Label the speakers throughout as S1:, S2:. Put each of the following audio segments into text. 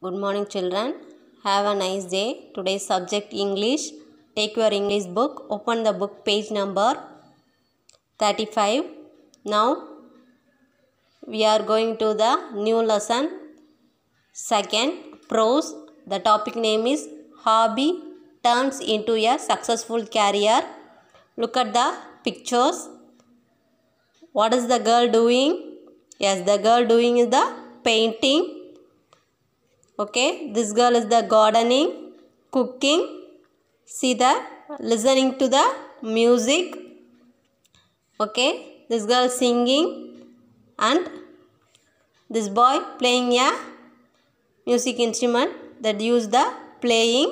S1: Good morning, children. Have a nice day. Today's subject English. Take your English book. Open the book page number 35. Now we are going to the new lesson. Second, prose. The topic name is Hobby turns into a successful career. Look at the pictures. What is the girl doing? Yes, the girl doing is the painting okay this girl is the gardening cooking see the listening to the music okay this girl singing and this boy playing a music instrument that use the playing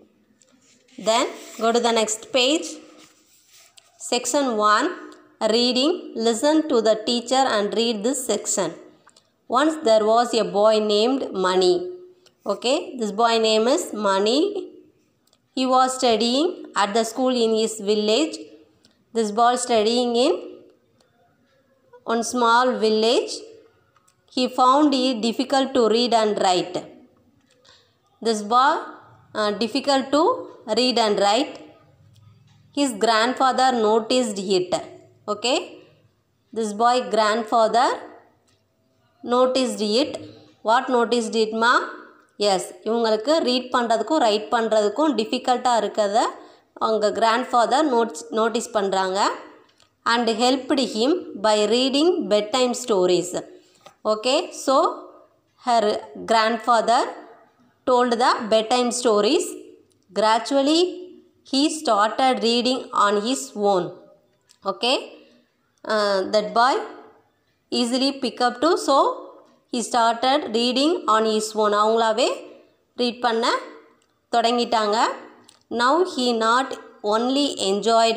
S1: then go to the next page section 1 reading listen to the teacher and read this section once there was a boy named money okay this boy name is money he was studying at the school in his village this boy studying in one small village he found it difficult to read and write this boy uh, difficult to read and write his grandfather noticed it okay this boy grandfather noticed it what noticed it ma is இவங்களுக்கு read பண்ணுறதுக்கும் write பண்ணுறதுக்கும் டிஃபிகல்ட்டாக இருக்கிறத அவங்க grandfather notes notice பண்ணுறாங்க and helped him by reading bed time stories okay so her grandfather told the bed time stories gradually he started reading on his own okay that boy easily pick up to so he started reading on is own அவங்களாவே read பண்ண தொடங்கிட்டாங்க now he not only enjoyed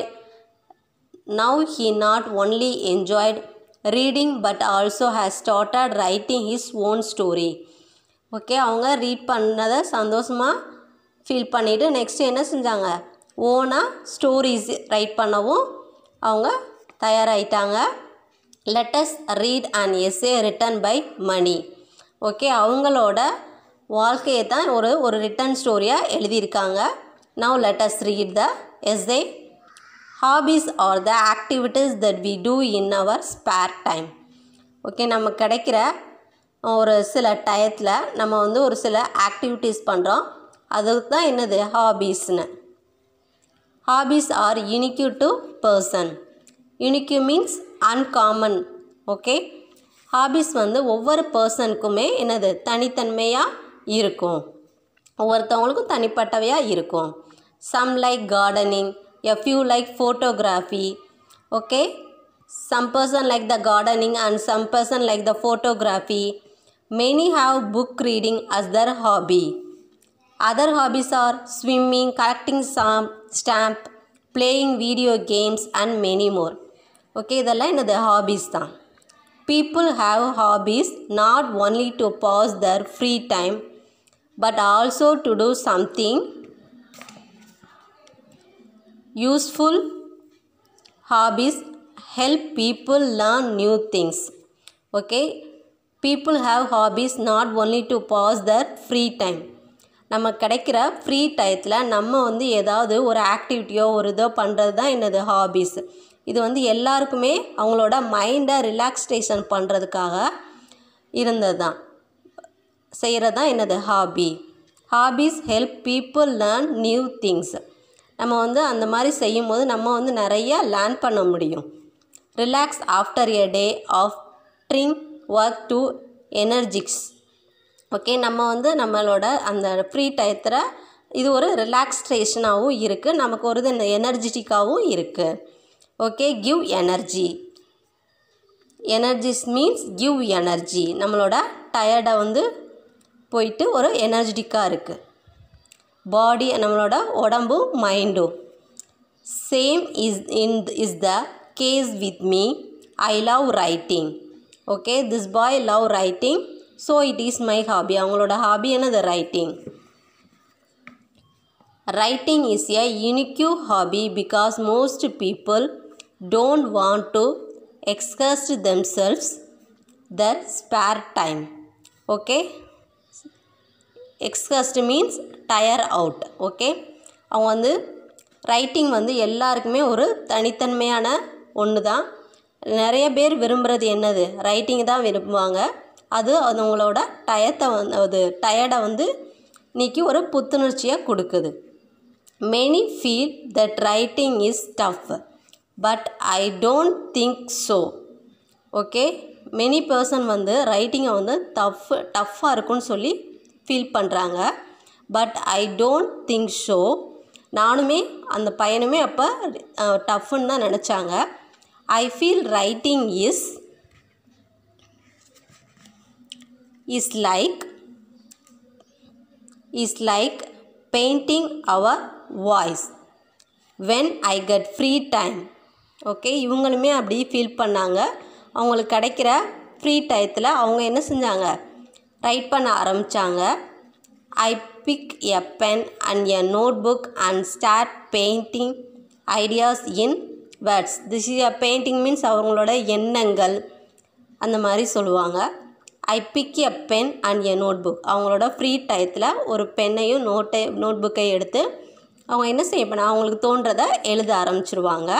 S1: now he not only enjoyed reading but also has started writing his own story okay அவங்க read பண்ணதை சந்தோஷமாக feel பண்ணிவிட்டு next என்ன செஞ்சாங்க ஓனாக ஸ்டோரிஸ் ரைட் பண்ணவும் அவங்க தயாராகிட்டாங்க let's read and essay written by Mani okay அவங்களோட வாழ்க்கையை தான் ஒரு ஒரு ரிட்டன் ஸ்டோரியாக எழுதியிருக்காங்க now let's read the essay hobbies are the activities that we do in our spare time okay நம்ம கிடைக்கிற ஒரு சில டயத்தில் நம்ம வந்து ஒரு சில ஆக்டிவிட்டீஸ் பண்ணுறோம் அதுக்கு தான் என்னது ஹாபீஸ்னு hobbies are unique to person unique means uncommon okay hobbies வந்து ஒவ்வொரு பர்சனுக்குமே என்னது தனித்தன்மையாக இருக்கும் ஒவ்வொருத்தவங்களுக்கும் தனிப்பட்டவையாக இருக்கும் some like gardening a few like photography okay some person like the gardening and some person like the photography many have book reading as their hobby other hobbies are swimming collecting some stamp playing video games and many more okay இதெல்லாம் என்னது hobbies தான் people have hobbies not only to pass their free time but also to do something useful hobbies help people learn new things okay people have hobbies not only to pass their free time நம்ம கிடைக்கிற free டயத்தில் நம்ம வந்து ஏதாவது ஒரு ஆக்டிவிட்டியோ ஒரு இதோ பண்ணுறது தான் என்னது ஹாபீஸ் இது வந்து எல்லாருக்குமே அவங்களோட மைண்டை ரிலாக்ஸ்டேஷன் பண்ணுறதுக்காக இருந்தது தான் செய்கிறது தான் என்னது hobby hobbies help people learn new things நம்ம வந்து அந்த மாதிரி செய்யும்போது நம்ம வந்து நிறைய லேர்ன் பண்ண முடியும் relax after a day of tiring work to energise okay நம்ம வந்து நம்மளோட அந்த ஃப்ரீ டயத்தில் இது ஒரு ரிலாக்ஸ்டேஷனாகவும் இருக்குது நமக்கு ஒரு இது எனர்ஜிட்டிக்காகவும் இருக்குது okay give energy energise means give energy நம்மளோட டயர்டை வந்து போயிட்டு ஒரு எனர்ஜிட்டிக்காக இருக்குது பாடி நம்மளோட உடம்பும் மைண்டும் same is in is the case with me I love writing okay this boy love writing so it is my hobby அவங்களோட ஹாபி என்னது writing writing is a unique hobby because most people don't want to exhaust themselves their spare time okay exhaust means tire out okay அவங்க வந்து writing வந்து எல்லாருக்குமே ஒரு தனித்தன்மையான ஒன்று தான் நிறைய பேர் விரும்புகிறது என்னது ரைட்டிங் தான் விரும்புவாங்க அது அது உங்களோட டயத்தை வந்து அது டயர்டை வந்து நீக்கி ஒரு புத்துணர்ச்சியை கொடுக்குது many feel that writing is tough but I don't think so okay many person வந்து ரைட்டிங்கை வந்து டஃப் டஃப்பாக இருக்குன்னு சொல்லி ஃபீல் பண்ணுறாங்க but I don't think so நானுமே அந்த பையனுமே அப்போ டஃப்னு தான் நினச்சாங்க I feel writing is is like is like painting our voice when I get free time okay இவங்களுமே அப்படி ஃபீல் பண்ணாங்க அவங்களுக்கு கிடைக்கிற ஃப்ரீ டயத்தில் அவங்க என்ன செஞ்சாங்க ரைட் பண்ண ஆரம்பித்தாங்க I pick a pen and a notebook and start painting ideas in words this is a painting means அவங்களோட எண்ணங்கள் அந்த மாதிரி சொல்லுவாங்க I pick a pen and a notebook அவங்களோட ஃப்ரீ டயத்தில் ஒரு பென்னையும் நோட்டை நோட் புக்கை எடுத்து அவங்க என்ன செய்ய பண்ண அவங்களுக்கு தோன்றதை எழுத ஆரம்பிச்சிருவாங்க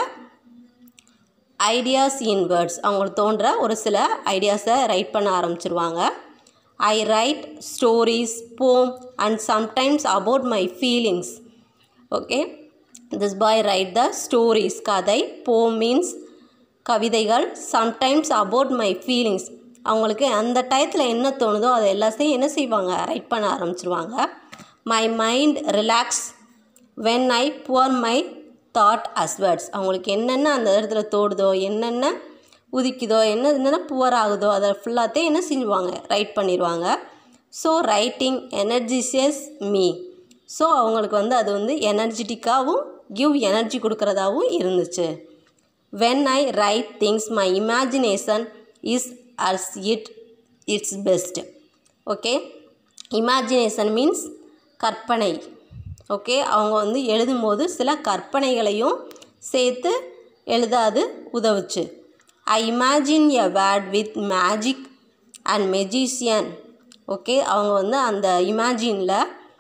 S1: ஐடியாஸ் இன் வேர்ட்ஸ் அவங்களுக்கு தோன்ற ஒரு சில ஐடியாஸை ரைட் பண்ண ஆரம்பிச்சிருவாங்க I write stories poem and sometimes about my feelings okay this boy write the stories கதை போம் மீன்ஸ் கவிதைகள் சம்டைம்ஸ் அபவுட் மை ஃபீலிங்ஸ் அவங்களுக்கு அந்த டயத்தில் என்ன தோணுதோ அதை எல்லாத்தையும் என்ன செய்வாங்க ரைட் பண்ண ஆரம்பிச்சிருவாங்க my mind relax when I pour my thought as words அவங்களுக்கு என்னென்ன அந்த இடத்துல தோடுதோ என்னென்ன உதிக்குதோ என்ன என்னென்ன புவர் ஆகுதோ அதை ஃபுல்லாத்தையும் என்ன செஞ்சுவாங்க ரைட் பண்ணிடுவாங்க so writing energizes me so அவங்களுக்கு வந்து அது வந்து எனர்ஜெட்டிக்காகவும் கிவ் எனர்ஜி கொடுக்குறதாகவும் இருந்துச்சு when I write things my imagination is as it it's best okay imagination means கற்பனை ஓகே அவங்க வந்து எழுதும்போது சில கற்பனைகளையும் சேர்த்து எழுதாது உதவுச்சு I imagine a word with magic and magician okay அவங்க வந்து அந்த இமேஜினில்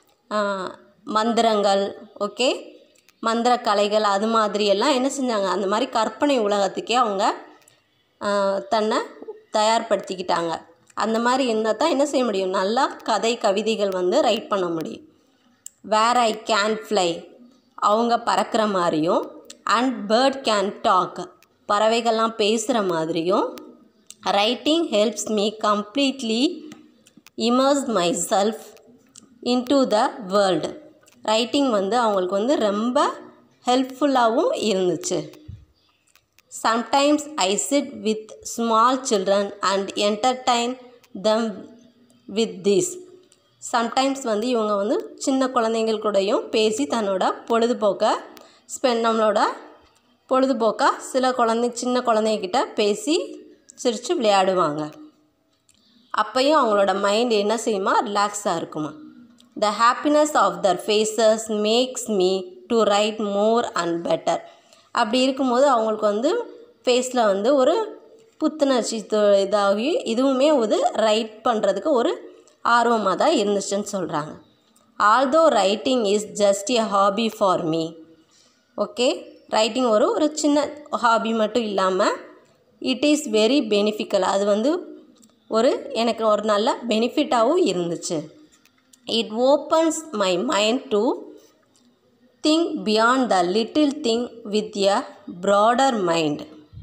S1: மந்திரங்கள் ஓகே மந்திர கலைகள் அது மாதிரியெல்லாம் என்ன செஞ்சாங்க அந்த மாதிரி கற்பனை உலகத்துக்கே அவங்க தன்னை தயார்படுத்திக்கிட்டாங்க அந்த மாதிரி இருந்தால் தான் என்ன செய்ய முடியும் நல்லா கதை கவிதைகள் வந்து ரைட் பண்ண முடியும் வேர் ஐ கேன் ஃப்ளை அவங்க பறக்கிற மாதிரியும் அண்ட் பேர்ட் கேன் டாக் பறவைகள்லாம் பேசுகிற மாதிரியும் writing helps me completely immerse myself into the world writing வந்து அவங்களுக்கு வந்து ரொம்ப ஹெல்ப்ஃபுல்லாகவும் இருந்துச்சு sometimes I sit with small children and entertain them with this sometimes வந்து இவங்க வந்து சின்ன குழந்தைங்கள் கூடயும் பேசி தன்னோட பொழுதுபோக்கை ஸ்பெண்ட் நம்மளோட பொழுதுபோக்காக சில குழந்தை சின்ன குழந்தைகிட்ட பேசி சிரித்து விளையாடுவாங்க அப்பையும் அவங்களோட மைண்ட் என்ன செய்யுமா ரிலாக்ஸாக இருக்குமா the happiness of their faces makes me to write more and better அப்படி இருக்கும்போது அவங்களுக்கு வந்து ஃபேஸில் வந்து ஒரு புத்துணர்ச்சி இதாகி இதுவுமே ஒரு ரைட் பண்ணுறதுக்கு ஒரு ஆர்வமாக தான் இருந்துச்சுன்னு சொல்கிறாங்க although writing is just a hobby for me okay writing ஒரு ஒரு சின்ன ஹாபி மட்டும் இல்லாமல் இட் இஸ் வெரி பெனிஃபிக்கல் அது வந்து ஒரு எனக்கு ஒரு நல்ல பெனிஃபிட்டாகவும் இருந்துச்சு it opens my mind to think beyond the little thing with a broader mind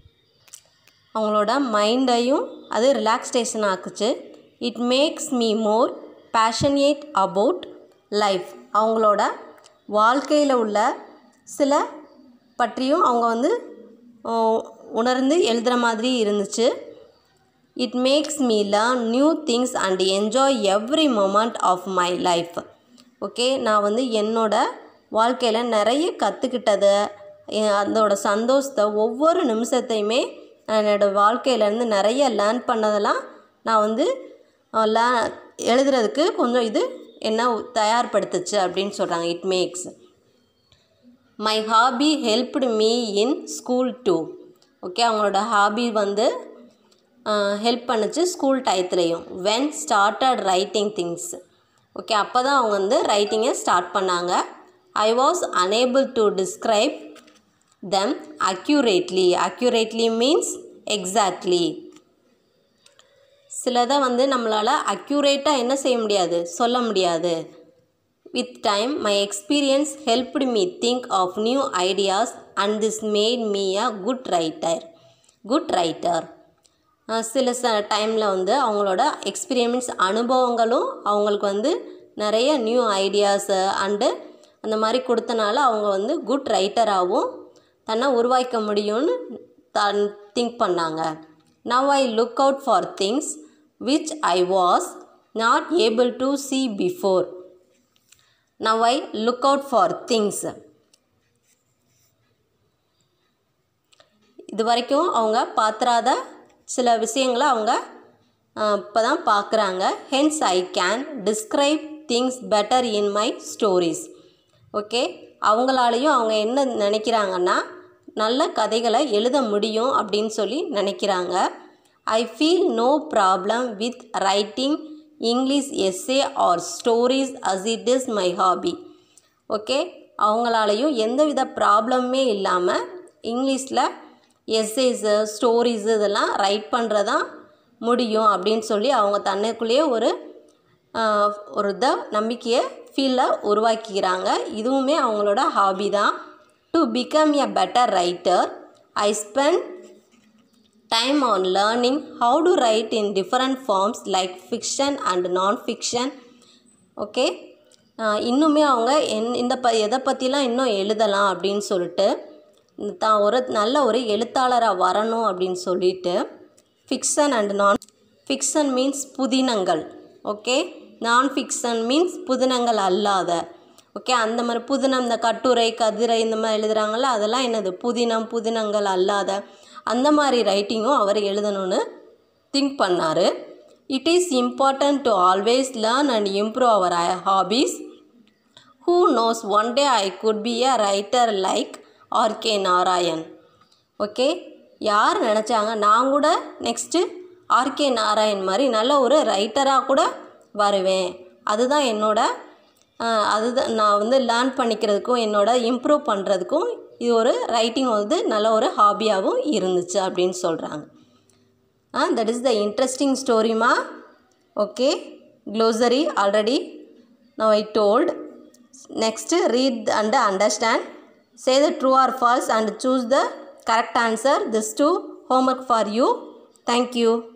S1: அவங்களோட மைண்டையும் அது ரிலாக்ஸேஷன் ஆக்குச்சு it makes me more passionate about life அவங்களோட வாழ்க்கையில் உள்ள சில பற்றியும் அவங்க வந்து உணர்ந்து எழுதுகிற மாதிரி இருந்துச்சு it makes me learn new things and enjoy every moment of my life okay நான் வந்து என்னோட வாழ்க்கையில் நிறைய கற்றுக்கிட்டதை அதோட சந்தோஷத்தை ஒவ்வொரு நிமிஷத்தையுமே நான் என்னோடய வாழ்க்கையிலேருந்து நிறைய லேர்ன் பண்ணதெல்லாம் நான் வந்து லே எழுதுறதுக்கு கொஞ்சம் இது என்ன தயார்படுத்துச்சு அப்படின்னு சொல்கிறாங்க it makes my hobby helped me in school too okay அவங்களோட ஹாபி வந்து ஹெல்ப் பண்ணுச்சு ஸ்கூல் டயத்துலேயும் when started writing things okay அப்போ தான் அவங்க வந்து ரைட்டிங்கை ஸ்டார்ட் பண்ணாங்க I was unable to describe them accurately accurately means exactly சிலதை வந்து நம்மளால் அக்யூரேட்டாக என்ன செய்ய முடியாது சொல்ல முடியாது with time my experience helped me think of new ideas and this made me a good writer good writer சில ச டைமில் வந்து அவங்களோட எக்ஸ்பீரியன்ஸ் அனுபவங்களும் அவங்களுக்கு வந்து நிறைய நியூ ஐடியாஸு அண்டு அந்த மாதிரி கொடுத்தனால அவங்க வந்து குட் ரைட்டராகவும் தன்னை உருவாக்க முடியும்னு தன் திங்க் பண்ணாங்க now I look out for things which I was not able to see before now I look out for things இது வரைக்கும் அவங்க பார்த்துறாத சில விஷயங்களை அவங்க இப்போ தான் பார்க்குறாங்க hence I can describe things better in my stories okay அவங்களாலையும் அவங்க என்ன நினைக்கிறாங்கன்னா நல்ல கதைகளை எழுத முடியும் அப்படின்னு சொல்லி நினைக்கிறாங்க I feel no problem with writing English essay or stories as it is my hobby okay அவங்களாலையும் எந்தவித ப்ராப்ளமே இல்லாமல் இங்கிலீஷில் எஸ்ஏஸு ஸ்டோரிஸு இதெல்லாம் ரைட் பண்ணுறதான் முடியும் அப்படின்னு சொல்லி அவங்க தன்னைக்குள்ளேயே ஒரு ஆஹ், ஒரு இதை நம்பிக்கையை ஃபீலை உருவாக்கிக்கிறாங்க இதுவுமே அவங்களோட ஹாபி தான் to become a better writer I spend time on learning how to write in different forms like fiction and non-fiction okay இன்னுமே அவங்க என் இந்த ப எதை பற்றிலாம் இன்னும் எழுதலாம் அப்படின்னு சொல்லிட்டு இந்த தான் ஒரு நல்ல ஒரு எழுத்தாளராக வரணும் அப்படின்னு சொல்லிட்டு fiction and non fiction means புதினங்கள் ஓகே நான் ஃபிக்ஷன் மீன்ஸ் புதினங்கள் அல்லாத ஓகே அந்த மாதிரி புதினம் இந்த கட்டுரை கதிரை இந்த மாதிரி எழுதுகிறாங்கல்ல அதெல்லாம் என்னது புதினம் புதினங்கள் அல்லாத அந்த மாதிரி ரைட்டிங்கும் அவர் எழுதணும்னு திங்க் பண்ணார் it is important to always learn and improve our hobbies who knows one day I could be a writer like RK Narayan okay யார் நினச்சாங்க நான் கூட நெக்ஸ்ட்டு ஆர்கே நாராயண் மாதிரி நல்ல ஒரு ரைட்டராக கூட வருவேன் அதுதான் என்னோட ஆஹ், அதுதான் நான் வந்து லேர்ன் பண்ணிக்கிறதுக்கும் என்னோட இம்ப்ரூவ் பண்ணுறதுக்கும் இது ஒரு ரைட்டிங் வந்து நல்ல ஒரு ஹாபியாகவும் இருந்துச்சு அப்படின்னு சொல்கிறாங்க ah that is the interesting ஸ்டோரிமா okay glossary already now I told next read and understand say the true or false and choose the correct answer this two homework for you thank you